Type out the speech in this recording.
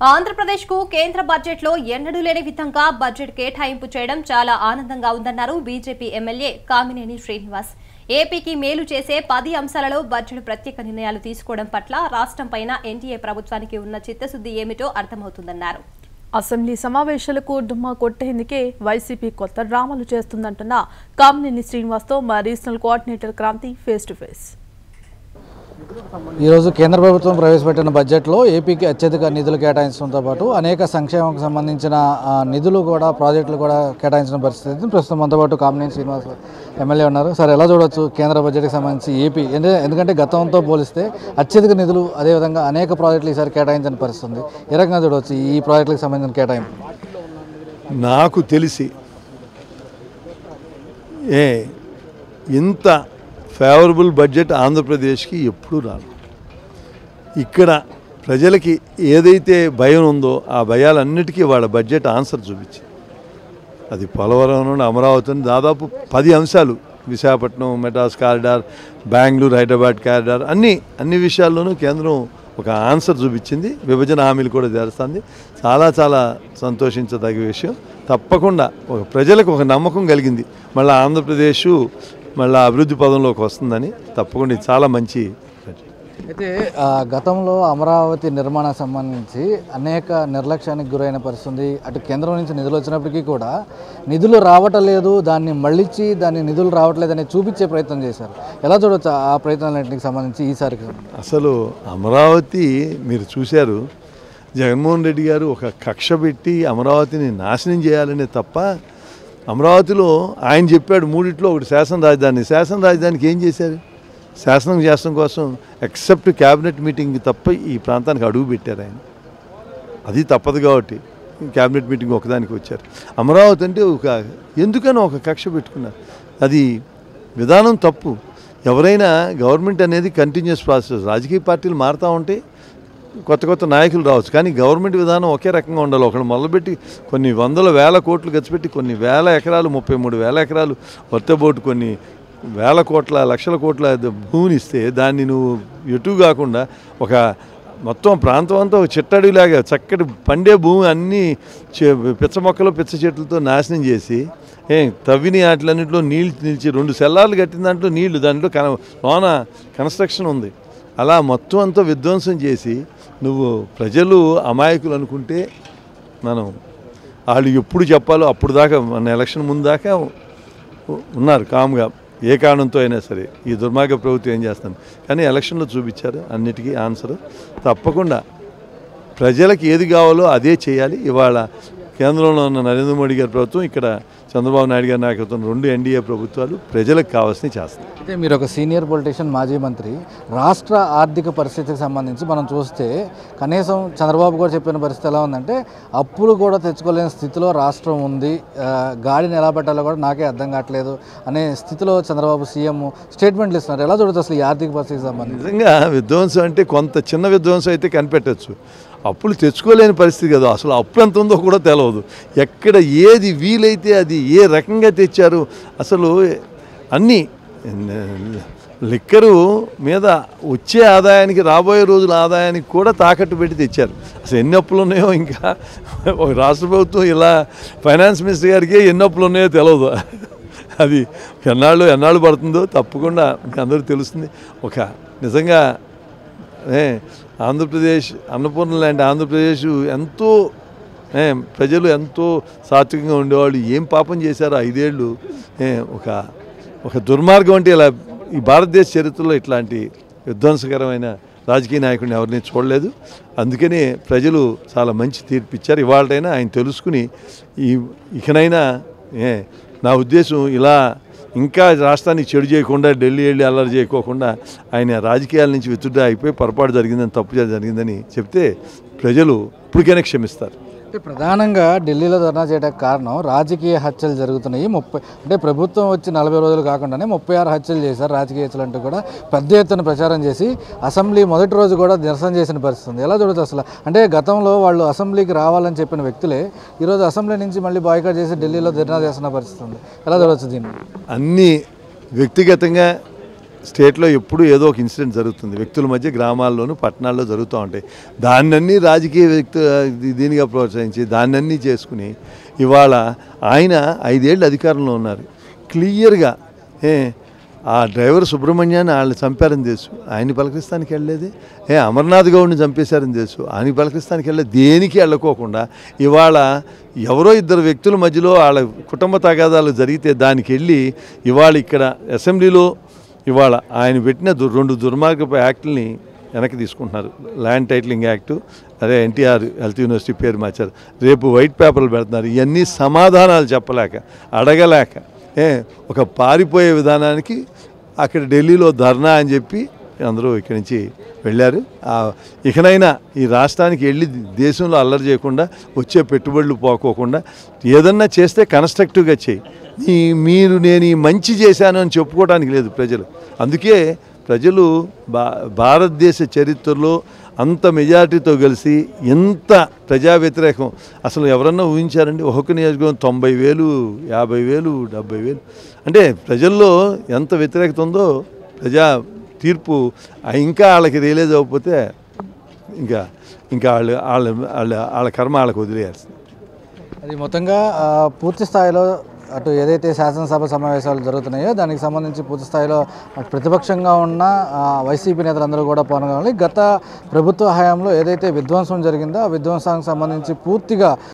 ఆంధ్రప్రదేశ్కు కేంద్ర బడ్జెట్లో ఎన్నడూ లేని విధంగా బడ్జెట్ కేటాయింపు చేయడం చాలా ఆనందంగా ఉందన్నారు బీజేపీ ఎమ్మెల్యే కామినేని శ్రీనివాస్ ఏపీకి మేలు చేసే పది అంశాలలో బడ్జెట్ ప్రత్యేక నిర్ణయాలు తీసుకోవడం పట్ల రాష్ట్రం పైన ఎన్డీఏ ప్రభుత్వానికి ఉన్న చిత్తశుద్ధి ఏమిటో అర్థమవుతుందన్నారు అసెంబ్లీ సమావేశాలకు డుమ్మా కొట్టేందుకే వైసీపీ కొత్త డ్రామాలు చేస్తుందంటున్న కామినేని శ్రీనివాస్తో మా regional coordinator Kranthi face to face ఈరోజు కేంద్ర ప్రభుత్వం ప్రవేశపెట్టిన బడ్జెట్లో ఏపీకి అత్యధిక నిధులు కేటాయించడంతో పాటు అనేక సంక్షేమంకు సంబంధించిన ఆ, నిధులు కూడా ప్రాజెక్టులు కూడా కేటాయించిన పరిస్థితి ప్రస్తుతం మనతో పాటు కామినేని శ్రీనివాస్ ఎమ్మెల్యే ఉన్నారు సార్ ఎలా చూడొచ్చు కేంద్ర బడ్జెట్కి సంబంధించి ఏపీ ఎందు- ఎందుకంటే గతంతో పోలిస్తే అత్యధిక నిధులు అదేవిధంగా అనేక ప్రాజెక్టులు ఈసారి కేటాయించిన పరిస్థితి ఉంది ఏ రకంగా చూడవచ్చు ఈ ప్రాజెక్టులకు సంబంధించిన కేటాయింపు నాకు తెలిసి ఏ ఇంత ఫేవరబుల్ బడ్జెట్ ఆంధ్రప్రదేశ్కి ఎప్పుడూ రాదు ఇక్కడ ప్రజలకి ఏదైతే భయం ఉందో ఆ భయాలన్నిటికీ వాళ్ళ బడ్జెట్ ఆన్సర్ చూపించింది అది పోలవరం నుండి అమరావతి నుండి దాదాపు పది అంశాలు విశాఖపట్నం మెడ్రాస్ కారిడార్ బెంగళూరు హైదరాబాద్ కారిడార్ అన్ని అన్ని విషయాల్లోనూ కేంద్రం ఒక ఆన్సర్ చూపించింది విభజన హామీలు కూడా చేస్తుంది చాలా చాలా సంతోషించదగ్గ విషయం తప్పకుండా ఒక ప్రజలకు ఒక నమ్మకం కలిగింది మళ్ళీ ఆంధ్రప్రదేశ్ మళ్ళీ అభివృద్ధి పదంలోకి వస్తుందని తప్పకుండా ఇది చాలా మంచి బడ్జెట్. అయితే ఆ, గతంలో అమరావతి నిర్మాణానికి సంబంధించి అనేక నిర్లక్ష్యానికి గురైన పరిస్థితి ఉంది అటు కేంద్రం నుంచి నిధులు వచ్చినప్పటికీ కూడా నిధులు రావటం లేదు దాన్ని మళ్ళించి దాన్ని నిధులు రావట్లేదని చూపించే ప్రయత్నం చేశారు ఎలా చూడవచ్చు ఆ ప్రయత్నాలన్నింటికి సంబంధించి ఈసారికి అసలు అమరావతి మీరు చూశారు జగన్మోహన్ రెడ్డి గారు ఒక కక్ష పెట్టి అమరావతిని నాశనం చేయాలనే తప్ప అమరావతిలో ఆయన చెప్పాడు మూడిట్లో ఒకటి శాసన రాజధాని శాసన రాజధానికి ఏం చేశారు శాసనం చేసడం కోసం ఎక్సెప్ట్ క్యాబినెట్ మీటింగ్ తప్ప ఈ ప్రాంతానికి అడుగు పెట్టారు ఆయన అది తప్పదు కాబట్టి క్యాబినెట్ మీటింగ్ ఒకదానికి వచ్చారు అమరావతి అంటే ఒక ఎందుకని ఒక కక్ష పెట్టుకున్నారు అది విధానం తప్పు ఎవరైనా గవర్నమెంట్ అనేది కంటిన్యూస్ ప్రాసెస్ రాజకీయ పార్టీలు మారుతూ ఉంటే కొత్త కొత్త నాయకులు రావచ్చు కానీ గవర్నమెంట్ విధానం ఒకే రకంగా ఉండాలి ఒకడు మొదలుపెట్టి కొన్ని వందల వేల కోట్లు ఖర్చు పెట్టి కొన్ని వేల ఎకరాలు ముప్పై మూడు వేల ఎకరాలు వర్తబోటు కొన్ని వేల కోట్ల లక్షల కోట్ల భూమిని ఇస్తే దాన్ని నువ్వు ఎటు కాకుండా ఒక మొత్తం ప్రాంతం అంతా ఒక చిట్టడిలాగా చక్కటి పండే భూమి అన్నీ చె- పిచ్చ మొక్కలు పిచ్చ చెట్లతో నాశనం చేసి ఏ తవ్విని వాటిలన్నింటిలో నీళ్ళు నిలిచి రెండు సెల్లార్లు కట్టిన దాంట్లో నీళ్లు దాంట్లో కన లోన కన్స్ట్రక్షన్ ఉంది అలా మొత్తం అంతా విధ్వంసం చేసి నువ్వు ప్రజలు అమాయకులు అనుకుంటే మనం వాళ్ళు ఎప్పుడు చెప్పాలో అప్పుడు దాకా మన ఎలక్షన్ ముందు దాకా ఉ- ఉన్నారు కామ్గా ఏ కారణంతో అయినా సరే ఈ దుర్మార్గ ప్రభుత్వం ఏం చేస్తుంది కానీ ఎలక్షన్లో చూపించారు అన్నిటికీ ఆన్సర్ తప్పకుండా ప్రజలకు ఏది కావాలో అదే చేయాలి ఇవాళ కేంద్రంలో ఉన్న నరేంద్ర మోడీ గారి ప్రభుత్వం ఇక్కడ చంద్రబాబు నాయుడు గారి నాయకత్వం రెండు ఎన్డీఏ ప్రభుత్వాలు ప్రజలకు కావాల్సినవి చేస్తాయి అయితే మీరు ఒక సీనియర్ పొలిటీషియన్ మాజీ మంత్రి రాష్ట్ర ఆర్థిక పరిస్థితికి సంబంధించి మనం చూస్తే కనీసం చంద్రబాబు కూడా చెప్పిన పరిస్థితి ఎలా ఉందంటే అప్పులు కూడా తెచ్చుకోలేని స్థితిలో రాష్ట్రం ఉంది ఆ, గాడిని ఎలా పెట్టాలో కూడా నాకే అర్థం కావట్లేదు అనే స్థితిలో చంద్రబాబు సీఎం స్టేట్మెంట్లు ఇస్తున్నారు ఎలా చూడొచ్చు అసలు ఈ ఆర్థిక పరిస్థితికి సంబంధించి నిజంగా విధ్వంసం అంటే కొంత చిన్న విధ్వంసం అయితే కనిపెట్టచ్చు అప్పులు తెచ్చుకోలేని పరిస్థితి కదా అసలు అప్పు ఎంత ఉందో కూడా తెలియదు ఎక్కడ ఏది వీలైతే అది ఏ రకంగా తెచ్చారు అసలు అన్నీ లిక్కరు మీద వచ్చే ఆదాయానికి రాబోయే రోజుల ఆదాయానికి కూడా తాకట్టు పెట్టి తెచ్చారు అసలు ఎన్ని అప్పులు ఉన్నాయో ఇంకా ఒక రాష్ట్ర ప్రభుత్వం ఇలా ఫైనాన్స్ మినిస్టర్ గారికి ఎన్ని అప్పులు ఉన్నాయో తెలియదు అది ఎన్నాళ్ళు ఎన్నాళ్ళు పడుతుందో తప్పకుండా మీకు అందరికీ తెలుస్తుంది ఒక నిజంగా ఏ ఆంధ్రప్రదేశ్ అన్నపూర్ణ లాంటి ఆంధ్రప్రదేశ్ ఎంతో ఏ, ప్రజలు ఎంతో సాత్వికంగా ఉండేవాళ్ళు ఏం పాపం చేశారో ఐదేళ్ళు ఏ, ఒక ఒక దుర్మార్గం అంటే ఇలా ఈ భారతదేశ చరిత్రలో ఇట్లాంటి విధ్వంసకరమైన రాజకీయ నాయకుడిని ఎవరిని చూడలేదు అందుకనే ప్రజలు చాలా మంచి తీర్పు ఇచ్చారు ఇవాళైనా ఆయన తెలుసుకుని ఈ ఇకనైనా ఏ నా ఉద్దేశం ఇలా ఇంకా రాష్ట్రానికి చెడు చేయకుండా ఢిల్లీ వెళ్ళి అల్లరి చేయకోకుండా ఆయన రాజకీయాల నుంచి విత్తుడా అయిపోయి పొరపాటు జరిగిందని తప్పు జరిగిందని చెప్తే ప్రజలు ఇప్పటికైనా క్షమిస్తారు అంటే ప్రధానంగా ఢిల్లీలో ధర్నా చేయడానికి కారణం రాజకీయ హత్యలు జరుగుతున్నాయి ముప్పై అంటే ప్రభుత్వం వచ్చి నలభై రోజులు కాకుండానే ముప్పై ఆరు హత్యలు చేశారు రాజకీయ హత్యలు అంటూ కూడా పెద్ద ఎత్తున ప్రచారం చేసి అసెంబ్లీ మొదటి రోజు కూడా నిరసన చేసిన పరిస్థితి ఉంది ఎలా చూడొచ్చు అసలు అంటే గతంలో వాళ్ళు అసెంబ్లీకి రావాలని చెప్పిన వ్యక్తులే ఈరోజు అసెంబ్లీ నుంచి మళ్ళీ బాయ్కాట్ చేసి ఢిల్లీలో ధర్నా చేస్తున్న పరిస్థితి ఉంది ఎలా చూడొచ్చు దీన్ని అన్నీ వ్యక్తిగతంగా స్టేట్లో ఎప్పుడు ఏదో ఒక ఇన్సిడెంట్ జరుగుతుంది వ్యక్తుల మధ్య గ్రామాల్లోనూ పట్టణాల్లో జరుగుతూ ఉంటాయి దాన్నన్నీ రాజకీయ వ్యక్తు దీనిగా ప్రోత్సహించి దాన్నన్నీ చేసుకుని ఇవాళ ఆయన ఐదేళ్ళు అధికారంలో ఉన్నారు క్లియర్గా ఏ ఆ డ్రైవర్ సుబ్రహ్మణ్యాన్ని వాళ్ళు చంపారని తెలుసు ఆయన్ని పలకరిస్తానికి వెళ్ళలేదు ఏ అమర్నాథ్ గౌడ్ని చంపేశారని తెలుసు ఆయన పలకరిస్తానికి వెళ్ళలేదు దేనికి వెళ్ళకోకుండా ఇవాళ ఎవరో ఇద్దరు వ్యక్తుల మధ్యలో వాళ్ళ కుటుంబ తగాదాలు జరిగితే దానికి వెళ్ళి ఇవాళ ఇక్కడ అసెంబ్లీలో ఇవాళ ఆయన పెట్టిన దు- రెండు దుర్మార్గపు యాక్ట్ని వెనక్కి తీసుకుంటున్నారు ల్యాండ్ టైటిలింగ్ యాక్టు అదే ఎన్టీఆర్ హెల్త్ యూనివర్సిటీ పేరు మార్చారు రేపు వైట్ పేపర్లు పెడుతున్నారు ఇవన్నీ సమాధానాలు చెప్పలేక అడగలేక ఏ ఒక పారిపోయే విధానానికి అక్కడ ఢిల్లీలో ధర్నా అని చెప్పి అందరూ ఇక్కడి నుంచి వెళ్ళారు ఆ, ఇకనైనా ఈ రాష్ట్రానికి వెళ్ళి దేశంలో అల్లరి చేయకుండా వచ్చే పెట్టుబడులు పోకోకుండా ఏదన్నా చేస్తే కన్స్ట్రక్టివ్గా చేయి ఈ మీరు నేను ఈ మంచి చేశాను అని చెప్పుకోవడానికి లేదు ప్రజలు అందుకే ప్రజలు భా భారతదేశ చరిత్రలో అంత మెజారిటీతో కలిసి ఎంత ప్రజా వ్యతిరేకం అసలు ఎవరన్నా ఊహించారండి ఒక్కొక్క నియోజకవర్గం తొంభై వేలు యాభై వేలు డెబ్బై వేలు అంటే ప్రజల్లో ఎంత వ్యతిరేకత ఉందో ప్రజా తీర్పు ఆ ఇంకా వాళ్ళకి రియలైజ్ అవ్వకపోతే ఇంకా ఇంకా వాళ్ళు వాళ్ళ వాళ్ళ వాళ్ళ కర్మ వాళ్ళకి వదిలేయాల్సింది అది మొత్తంగా ఆ, పూర్తి స్థాయిలో అటు ఏదైతే శాసనసభ సమావేశాలు జరుగుతున్నాయో దానికి సంబంధించి పూర్తి స్థాయిలో అటు ప్రతిపక్షంగా ఉన్న ఆ, వైసీపీ నేతలందరూ కూడా పాల్గొనాలి గత ప్రభుత్వ హయాంలో ఏదైతే విధ్వంసం జరిగిందో ఆ విధ్వంసానికి సంబంధించి పూర్తిగా